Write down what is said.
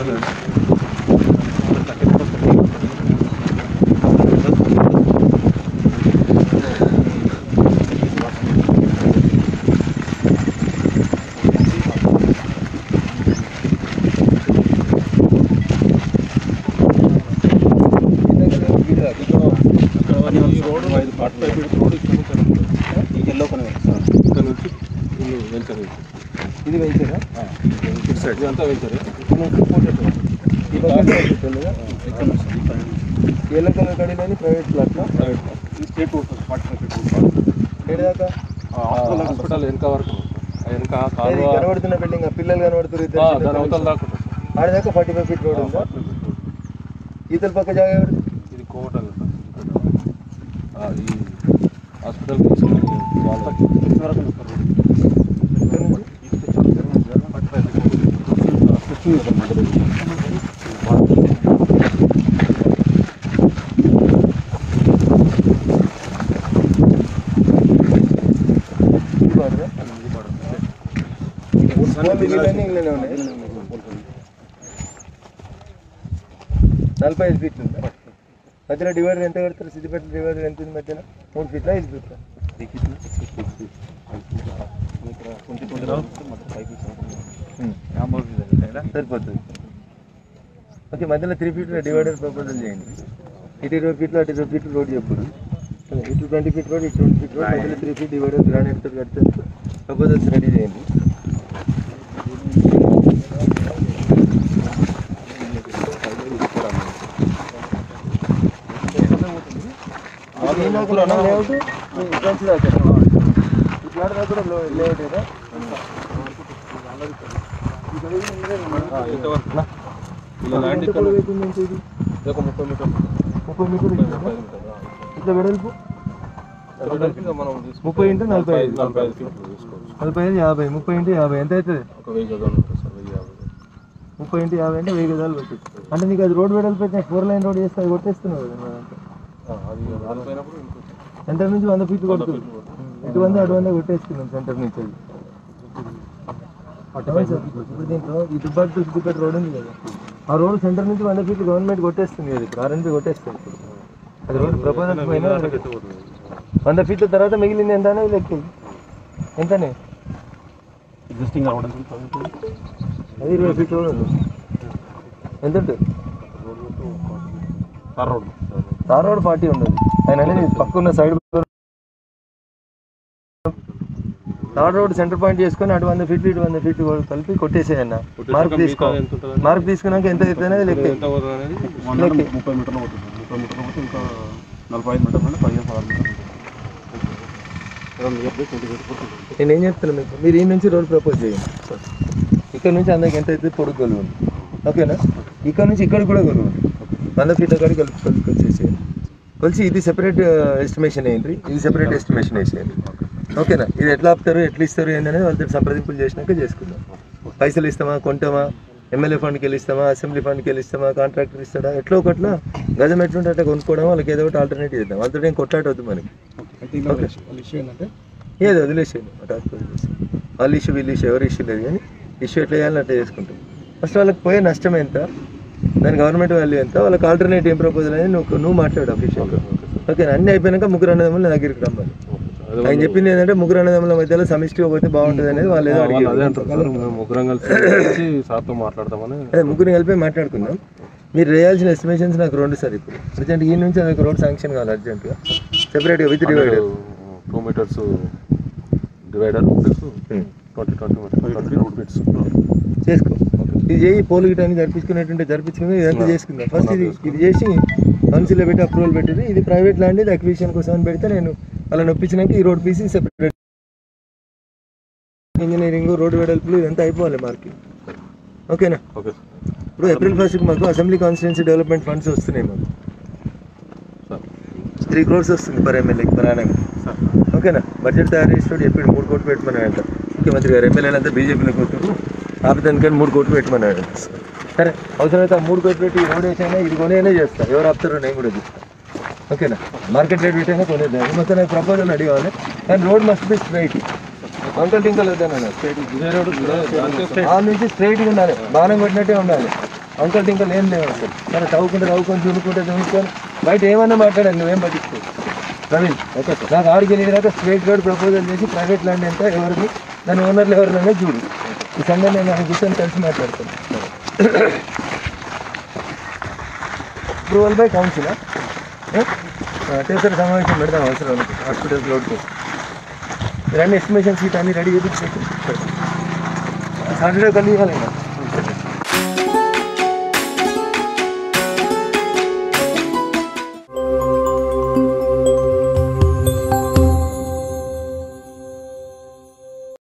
ఇది వెంచరా ఇదంతా వెళ్తారు ఈ పక్కన వెళ్తుందా ఎల్లో కలర్ కడీలని ప్రైవేట్ ప్లాట్ స్టేట్ ఉంటుంది ఏడు దాకా హాస్పిటల్ వెనక వరకు ఆ వెనక ఏది కాలువ కనబడుతున్న బిల్డింగ్ పిల్లలు కనబడుతున్నారు ఆ, ఇద్దరు దాని అవతల చిన్న దాకా ఉంటుంది సార్. ఆడ దాకా ఫార్టీ ఫైవ్ ఫీట్ రోడ్ ఉందా ఈతల పక్క జాగా ఎవరిది? ఇది కోమటల్ సార్. ఆ, ఈ హాస్పిటల్ తీసుకుని వాళ్ళ ఇక్కడ నుంచి ఇది వాడదా? పోల్లు వీళ్ళన్నీ ఇళ్ళనే ఉన్నాయి. నలభై ఐదు ఫీట్లు ఉందా మధ్యలో డివైడర్ ఎంత కడతారు సిద్దిపేట డివైడర్ ఎంత ఉంది మధ్యలో మూడు ఫీట్లా ఐదు ఫీట్లా సరిపోతుంది ఓకే మధ్యలో త్రీ ఫీట్ డివైడర్ ప్రపోజల్ చేయండి ఇటు ఇరవై ఫీట్లు అటు ఇరవై ఫీట్లు రోడ్ చెప్పు ఇటు ట్వంటీ ఫీట్ రోడ్ ఇటు ట్వంటీ ఫీట్ రోడ్ మధ్యలో త్రీ ఫీట్ డివైడర్ గ్రానైట్ తో కడితే ప్రపోజల్స్ రెడీ చేయండి లేఅవుట్ ఫ్రెండ్స్ దాకా ఇట్లా దాకా కూడా లేఅవుట్ కదా ఇంతవరకు ఇలా ల్యాండ్ ఎంత ఇక్కడ పొడవు అవుతుంది ఏంటి ఇది? ఇది ఒక ముప్పై మీటర్లు ముప్పై మీటర్లు ఇచ్చిందా? ముప్పై మీటర్లు. ఇట్లా వెడల్పు వెడల్పు ఇంకా మనం తీసుకుంటే ముప్పై ఇంటూ నలభై ఐదు నలభై ఐదు ఫీట్లు తీసుకోవచ్చు నలభై ఐదు యాభై ముప్పై ఇంటూ యాభై ఎంత అవుతుంది ఒక వెయ్యి గజాలు ఉంటుంది సార్ వెయ్యి యాభై ముప్పై ఇంటూ యాభై అంటే వెయ్యి గదాలు పెట్టచ్చు అంటే నీకు అది రోడ్ వెడల్పు అయితే ఫోర్ లైన్ రోడ్ చేస్తే అది కొట్టేస్తున్నావు కదా నువ్వు అంతా. ఆ, అది దానిపోయినప్పుడు ఇంకొక సెంటర్ నుంచి వంద ఫీట్లు కొడుతుంది ఇటు వంద అటు వంద కొట్టేస్తున్నాం సెంటర్ నుంచి అది అవును సార్. ఇప్పుడు దీంట్లో ఈ దుబ్బాటి టు సిద్దిపేట రోడ్ ఉంది కదా ఆ రోడ్ సెంటర్ నుంచి వంద ఫీట్లు గవర్నమెంట్ కొట్టేస్తుంది కదా ఇప్పుడు ఆర్ఎన్బి కొట్టేస్తుంది ఇప్పుడు అది రోడ్ ప్రపోజల్ పైన వంద ఫీట్ల తర్వాత మిగిలింది ఎంత అనేది లెక్క ఎంతనే ఎగ్జిస్టింగ్ అవ్వడం అది ఇరవై ఫీట్లు కూడా ఉంది ఎంత ఉంటుంది tar road tar road forty ఉండదు ఆయన అనేది పక్కన్న side tar road centre point చేసుకొని అటు వంద ఫీట్లు ఇటు వంద ఫీట్లు కలిపి కొట్టేసేయన్న మార్క్ తీసుకో ఎంత ఉంటుంది మార్క్ తీసుకున్నాక ఎంత అవుతుంది అనేది లెక్క ఎంత అవుతుంది అనేది లెక్క ముప్పై మీటర్లు అవుతుంది ముప్పై మీటర్లు అవుతుంది ఇంకా నలభై ఐదు మీటర్లు అంటే పదిహేను పదహారు మీటర్లు నేను ఏం చెప్తున్నా మీకు మీరు ఈ నుంచి రోడ్ ప్రపోజ్ చేయండి ఇక్కడ నుంచి అందరికి ఎంత అయితే పొడుగు గొలువు ఉంది ఓకేనా ఇక్కడ నుంచి ఇక్కడ కూడా గొలువు ఉంది వంద ఫీట్ల కాడికి కలిపి కలిపి వచ్చేసేయండి కొలిసి ఇది సెపరేట్ ఎస్టిమేషన్ అయ్యింది ఇది సెపరేట్ ఎస్టిమేషన్ వేసేయండి ఓకేనా ఇది ఎట్లా ఆపుతారు ఎట్లా ఇస్తారు ఏంటనేది వాళ్ళతో సంప్రదింపులు చేసినాక చేసుకుందాం పైసలు ఇస్తామా కొంటామా ఎమ్మెల్యే ఫండ్కి వెళ్ళి ఇస్తామా అసెంబ్లీ ఫండ్కి వెళ్ళి ఇస్తామా కాంట్రాక్టర్ ఇస్తాడా ఎట్లా ఒకట్లా గజం ఎట్లుంటే అట్లా కొనుక్కోవడం వాళ్ళకి ఏదో ఒకటి ఆల్టర్నేటివ్ ఇద్దాం వాళ్ళతో ఏం కొట్లాడవద్దు మనకి అయితే ఇలా వాళ్ళ ఇష్యూ ఏంటంటే ఏది వదిలేసేయండి ఆ టాస్క్ వదిలేసేయండి వాళ్ళ ఇష్యూ వీళ్ళ ఇష్యూ ఎవరి ఇష్యూ లేదు కానీ ఇష్యూ ఎట్లా చేయాలని అట్లా చేసుకుంటాం ఫస్ట్ వాళ్ళకి పోయే నష్టం ఎంత దాని గవర్నమెంట్ వాల్యూ ఎంత వాళ్ళకి ఆల్టర్నేట్ ఏం ప్రపోజల్ అనేది నువ్వు నువ్వు మాట్లాడు అఫీషియల్గా ఓకే అన్నీ అయిపోయినాక ముగ్గురు అన్నదమ్ములు నా దగ్గరికి రమ్మని ఆయన చెప్పింది ఏంటంటే ముగ్గురు అన్నదమ్ముల మధ్యలో సమిష్టిగా పోతే బాగుంటుంది అనేది వాళ్ళు ఏదో వాళ్ళు అదే అడిగారు అంటారు సార్ మేము ముగ్గురం కలిసి సార్తో మాట్లాడతామని అదే ముగ్గురిని కలిపి మాట్లాడుకుందాం మీరు వేయాల్సిన ఎస్టిమేషన్స్ నాకు రెండు సార్ ఇప్పుడు అర్జెంట్ ఈ నుంచి అదొక రోడ్ శాంక్షన్ కావాలి అర్జెంట్గా సెపరేట్గా with divider two metres divider plus twenty twenty twenty route metres చేసుకో ఇది చేయి పోలు గిటాన్ని జరిపించుకునేటువంటి జరిపించుకుని ఇదంతా చేసుకుందాం ఫస్ట్ ఇది ఇది చేసి కౌన్సిల్లో పెట్టి అప్రూవల్ పెట్టింది ఇది ప్రైవేట్ ల్యాండ్ ఇది అక్విజిషన్ కోసం అని పెడితే నేను వాళ్ళని ఒప్పించినాక ఈ road PC separate engineering road వెడల్పులు ఇదంతా అయిపోవాలి మార్కి ఓకేనా ఓకే ఇప్పుడు ఏప్రిల్ ఫస్ట్కి మాకు అసెంబ్లీ కాన్స్టిట్యున్సీ డెవలప్మెంట్ ఫండ్స్ వస్తున్నాయి మాకు సార్ త్రీ క్రోర్స్ వస్తుంది పర్ ఎమ్మెల్యేకి ప్రయాణం సార్ ఓకేనా బడ్జెట్ తయారు చేసి చెప్పాడు మూడు కోట్లు పెట్టమన్నాడు ముఖ్యమంత్రి గారు ఎమ్మెల్యేలంతా బీజేపీలోకి వస్తారు ఆపుతానికని మూడు కోట్లు పెట్టమన్నాడు సరే అవసరమైతే ఆ మూడు కోట్లు పెట్టి ఈ రోడ్ వేసైనా ఇది కొనేనే చేస్తా ఎవరు ఆపుతారో నేను కూడా చూస్తా ఓకేనా మార్కెట్ రేట్ పెట్టైనా కొనేద్దాం ఇది మొత్తం నాకు ప్రపోజల్ అడిగాను కానీ రోడ్ మస్ట్ బి స్ట్రైట్ వంకల్ టింకల్ వద్దాను స్ట్రైట్ ఇదే రోడ్ ఆ నుంచి స్ట్రైట్గా ఉండాలి బాణం కొట్టినట్టే ఉండాలి అంకల్ టింకల్ ఏం లేవు అసలు సరే తవ్వుకుంటే తవ్వుకొని దున్నుకుంటే దున్నుకొని బయట ఏమన్నా మాట్లాడాలి నువ్వేం పట్టించుకో ప్రవీణ్ ఓకే సార్ నాకు ఆడికి వెళ్ళినాక స్ట్రేట్ రోడ్ ప్రపోజల్ చేసి ప్రైవేట్ ల్యాండ్ ఎంత ఎవరిది దాని ఓనర్లు ఎవరినైనా చూడు ఈ సంఘం నేను ఆయన కూర్చొని కలిసి మాట్లాడతాను అప్రూవల్ బై కౌన్సిల్ అత్యవసర సమావేశం పెడతాం అవసరం హాస్పిటల్స్ లోడ్కి మీరు అన్ని ఎస్టిమేషన్ సీట్ అన్ని రెడీ చేసి సాటర్డే కలిగి ఇవ్వాలి ఇంకా